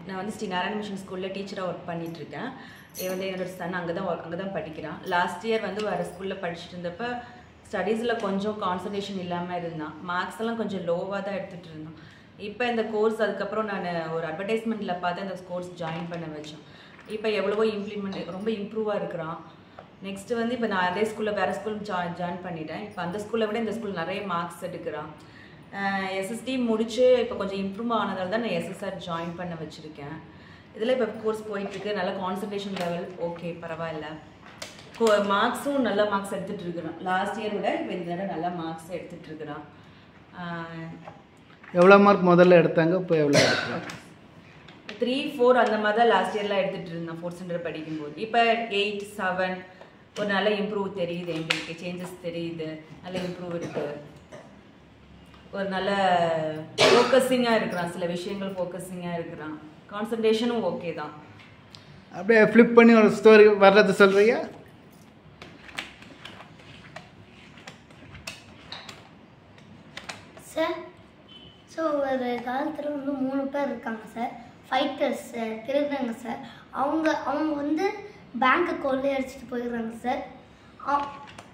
நான் வந்து ஸ்ரீ நாராயண மிஷன் ஸ்கூலில் டீச்சராக ஒர்க் பண்ணிட்டு இருக்கேன் இவன் வந்து என்னோட சன் அங்கே தான் அங்கே தான் படிக்கிறான் லாஸ்ட் இயர் வந்து வேறு ஸ்கூலில் படிச்சுட்டு இருந்தப்ப ஸ்டடீஸில் கொஞ்சம் கான்சன்ட்ரேஷன் இல்லாமல் இருந்தான் மார்க்ஸ் எல்லாம் கொஞ்சம் லோவாக தான் எடுத்துகிட்டு இருந்தான் இப்போ இந்த கோர்ஸ் அதுக்கப்புறம் நான் ஒரு அட்வர்டைஸ்மெண்ட்டில் பார்த்து அந்த கோர்ஸ் ஜாயின் பண்ண வச்சேன் இப்போ எவ்வளவோ இம்ப்ளிமெண்ட் ரொம்ப இம்ப்ரூவாக இருக்கிறான் நெக்ஸ்ட் வந்து இப்போ நான் அதே ஸ்கூலில் வேறு ஸ்கூல் ஜாயின் ஜாயின் பண்ணிட்டேன் இப்போ அந்த ஸ்கூலை விட இந்த ஸ்கூல் நிறைய மார்க்ஸ் எடுக்கிறான் எஸ்எஸ்டி முடிச்சு இப்போ கொஞ்சம் இம்ப்ரூவ் ஆனதால தான் நான் எஸ்எஸ்ஆர் ஜாயின் பண்ண வச்சுருக்கேன் இதில் இப்போ கோர்ஸ் போயிட்டுருக்கு நல்ல கான்சன்ட்ரேஷன் லெவல் ஓகே பரவாயில்ல மார்க்ஸும் நல்ல மார்க்ஸ் எடுத்துகிட்டு இருக்கிறான் லாஸ்ட் இயர் விட இப்போ இந்த தடவை நல்ல மார்க்ஸ் எடுத்துகிட்டு இருக்கிறான் எவ்வளோ மார்க் முதல்ல எடுத்தாங்க இப்போ எவ்வளோ எடுக்கிறாங்க த்ரீ ஃபோர் அந்த மாதிரி தான் லாஸ்ட் இயர்லாம் எடுத்துகிட்டு இருந்தேன் ஃபோர்த் ஸ்டாண்டர்ட் படிக்கும்போது இப்போ எயிட் செவன் ஒரு நல்ல இம்ப்ரூவ் தெரியுது எங்களுக்கு சேஞ்சஸ் தெரியுது நல்ல இம்ப்ரூவ் இருக்குது ஒரு நல்ல ஃபோக்கஸிங்காக இருக்கிறான் சில விஷயங்கள் ஃபோக்கஸிங்காக இருக்கிறான் கான்சன்ட்ரேஷனும் ஓகே தான் அப்படியே ஃப்ளிப் பண்ணி ஒரு ஸ்டோரி வர்றது சொல்கிறீங்க சார் ஸோ ஒரு காலத்தில் வந்து மூணு பேர் இருக்காங்க சார் ஃபைட்டர்ஸ் திருடுறாங்க சார் அவங்க அவங்க வந்து பேங்க்கை கொள்ளையடிச்சிட்டு போயிடுறாங்க சார் அவ-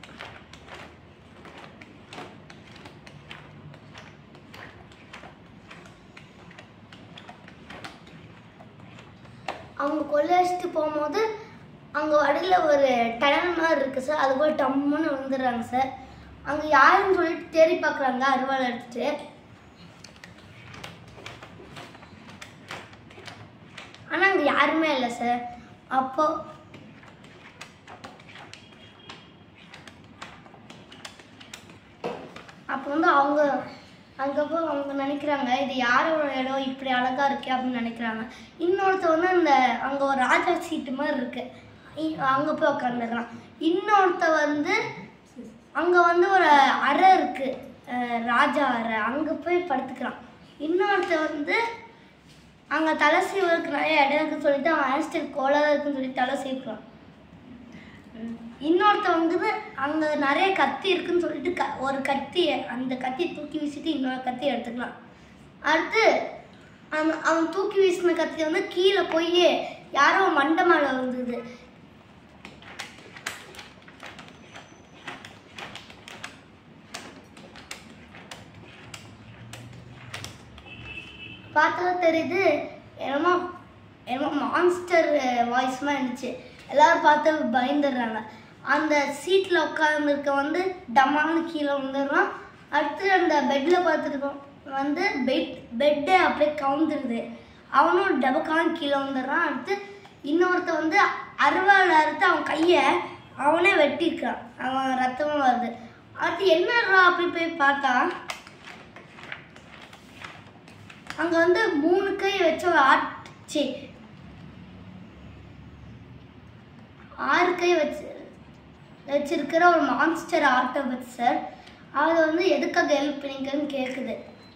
அவங்க கொள்ளையடிச்சிட்டு போகும்போது அங்கே வடையில் ஒரு டனல் மாதிரி இருக்குது சார் அது போய் டம்முன்னு விழுந்துடுறாங்க சார் அங்கே யாருன்னு சொல்லிட்டு தேடி பார்க்குறாங்க அருவாள் எடுத்துட்டு ஆனால் அங்கே யாருமே இல்லை சார் அப்போ அப்போ வந்து அவங்க அங்கே போய் அவங்க நினைக்கிறாங்க இது யாரோட இடம் இப்படி அழகா இருக்கே அப்படின்னு நினைக்கிறாங்க இன்னொருத்த வந்து அந்த அங்கே ஒரு ராஜா சீட்டு மாதிரி இருக்கு அங்கே போய் உட்காந்துடுறான் இன்னொருத்த வந்து அங்கே வந்து ஒரு அறை இருக்கு அஹ் ராஜா அறை அங்கே போய் படுத்துக்கிறான் இன்னொருத்த வந்து அங்கே தலை சீவருக்கு நிறைய இடம் இருக்குன்னு சொல்லிட்டு அவன் ஹேர் ஸ்டைல் கோலாக இருக்குன்னு சொல்லி தலை சீவுறான் இன்னொருத்த வந்து அங்கே நிறைய கத்தி இருக்குன்னு சொல்லிட்டு க ஒரு கத்தி அந்த கத்தியை தூக்கி வீசிட்டு இன்னொரு கத்தி எடுத்துக்கலாம் அடுத்து அவன் அவன் தூக்கி வீசின கத்தி வந்து கீழே போய் யாரோ மண்டை மேலே விழுந்தது பார்த்தா தெரியுது என்னமோ என்னமோ மான்ஸ்டர் வாய்ஸ் மாதிரி இருந்துச்சு எல்லாரும் பார்த்து பயந்துடுறாங்க அந்த சீட்டில் உட்காந்துருக்க வந்து டம்மான்னு கீழே விழுந்துடுறான் அடுத்து அந்த பெட்டில் பார்த்துருக்கோம் வந்து பெட் பெட்டே அப்படியே கவுந்துருது அவனும் டபக்கான கீழே வந்துடுறான் அடுத்து இன்னொருத்த வந்து அருவாள் அறுத்து அவன் கையை அவனே வெட்டியிருக்கான் அவன் ரத்தமும் வருது அடுத்து என்னடா அப்படி போய் பார்த்தா அங்க வந்து மூணு கை வச்ச ஒரு ஆட்சி ஆறு கை வச்சு வச்சிருக்கிற ஒரு மான்ஸ்டர் ஆட்டோபத் சார் அது வந்து எதுக்காக ஹெல்ப் பண்ணிங்கன்னு கேட்குது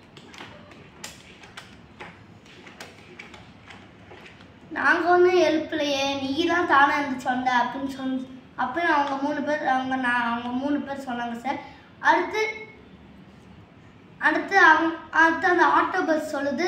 நாங்கள் ஒன்றும் ஹெல்ப் இல்லையே நீ தான் தானே இருந்துச்சு வந்த அப்படின்னு சொன்ன அப்படின்னு அவங்க மூணு பேர் அவங்க நான் அவங்க மூணு பேர் சொன்னாங்க சார் அடுத்து அடுத்து அவங்க அடுத்து அந்த ஆட்டோ பஸ் சொல்லுது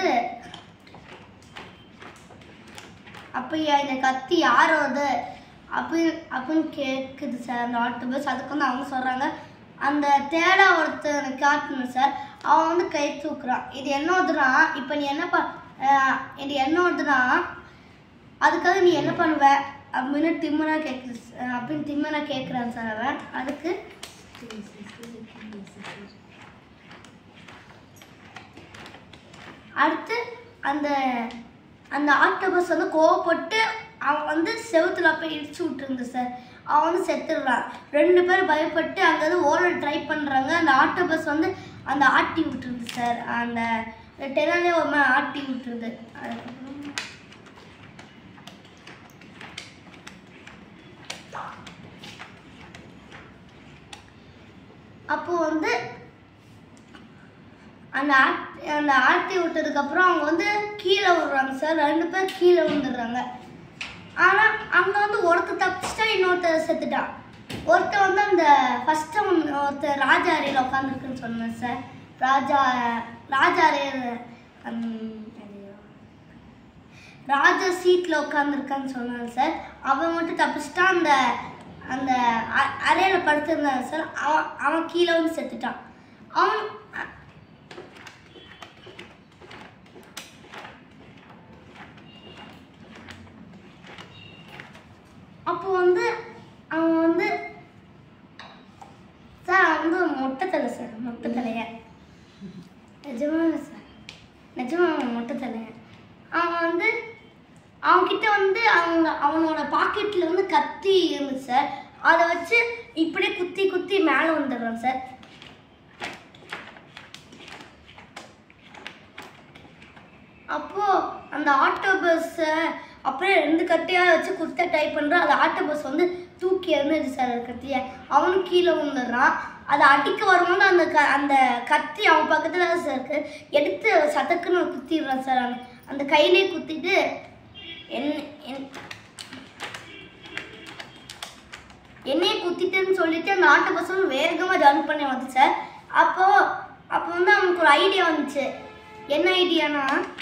அப்பையா இந்த கத்தி யாரோது அப்படி அப்படின்னு கேட்குது சார் அந்த ஆட்டோ பஸ் அதுக்கு வந்து அவங்க சொல்கிறாங்க அந்த தேடா ஒருத்தனை காட்டணும் சார் அவன் வந்து கை தூக்குறான் இது என்னதுனா இப்போ நீ என்ன ப அஹ் இது என்னதுனா அதுக்காக நீ என்ன பண்ணுவ அப்படின்னு திம்மனா கேட்குது அப்படின்னு திம்மனா கேட்குறான் சார் அவன் அதுக்கு அடுத்து அந்த அந்த ஆக்டோபஸ் வந்து கோவப்பட்டு அவன் வந்து செவுத்துல போய் இடிச்சு விட்டுருந்து சார் அவன் வந்து செத்துடுறான் ரெண்டு பேரும் பயப்பட்டு அங்கேருந்து ஓட ட்ரை பண்ணுறாங்க அந்த ஆக்டோபஸ் வந்து அந்த ஆட்டி விட்டுருது சார் அந்த டெனாலே ஒரு மாதிரி ஆட்டி விட்டுருது அதுக்கப்புறம் அப்போ வந்து அந்த ஆட் அந்த ஆட்டி விட்டதுக்கப்புறம் அவங்க வந்து கீழே விடுறாங்க சார் ரெண்டு பேர் கீழே விழுந்துடுறாங்க ஆனால் அங்கே வந்து ஒருத்தர் தப்பிச்சிட்டா இன்னொருத்தர் செத்துட்டான் ஒருத்தர் வந்து அந்த ஃபஸ்ட்டு ஒருத்தர் ராஜா அறையில் உட்காந்துருக்குன்னு சொன்னேன் சார் ராஜா ராஜா அறையில் ராஜா சீட்டில் உட்காந்துருக்கான்னு சொன்னாங்க சார் அவன் மட்டும் தப்பிச்சிட்டான் அந்த அந்த அ- அறையில படுத்திருந்தாங்க சார் அவன் அவன் கீழே வந்து செத்துட்டான் அவன் அ- அப்போ வந்து அவன் வந்து சார் அவன் வந்து மொட்டை தலை சார் மொட்டை தலைய நிஜமாக சார் நிஜமா அவன் மொட்டை தலைய அவன் வந்து அவன்கிட்ட வந்து அவங்க அவனோட பாக்கெட்டில் வந்து கத்தி இருந்துச்சு சார் அதை வச்சு இப்படியே குத்தி குத்தி மேலே வந்துடுறான் சார் அப்போ அந்த ஆட்டோ பஸ்ஸை அப்படியே ரெண்டு கட்டையாக வச்சு குத்த டைப் பண்ணுறான் அந்த ஆட்டோ பஸ் வந்து தூக்கி எறிஞ்சிச்சு சார் அந்த கத்தியை அவனும் கீழே விழுந்துடுறான் அதை அடிக்க வரும்போது அந்த க அந்த கத்தி அவன் பக்கத்தில் தான் சார் இருக்கு எடுத்து சதக்குன்னு குத்திடுறான் சார் அவன் அந்த கையிலே குத்திட்டு என் என் என்னையே குத்திட்டேன்னு சொல்லிட்டு அந்த ஆட்டோ பஸ் வந்து வேகமாக ஜம்ப் பண்ணி வந்து சார் அப்போ அப்போ வந்து அவனுக்கு ஒரு ஐடியா வந்துச்சு என்ன ஐடியானா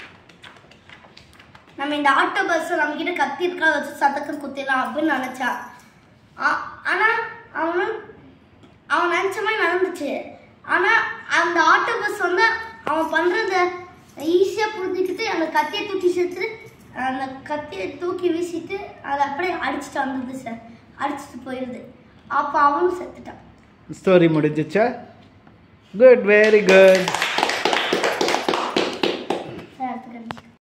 நம்ம இந்த ஆட்டோ பஸ் நம்ம கிட்ட கத்தி இருக்கா வச்சு சத்தக்கு குத்திடலாம் அப்படின்னு நினைச்சான் ஆ- ஆனா அவன் அவன் நினைச்ச மாதிரி நடந்துச்சு ஆனா அந்த ஆட்டோ பஸ் வந்து அவன் பண்றத ஈஸியா புரிஞ்சுக்கிட்டு அந்த கத்தியை தூக்கி சேர்த்துட்டு அந்த கத்தியை தூக்கி வீசிட்டு அதை அப்படியே அடிச்சுட்டு வந்தது சார் அடிச்சுட்டு போயிடுது அப்போ அவனும் செத்துட்டான் ஸ்டோரி முடிஞ்சிச்சா குட் வெரி குட்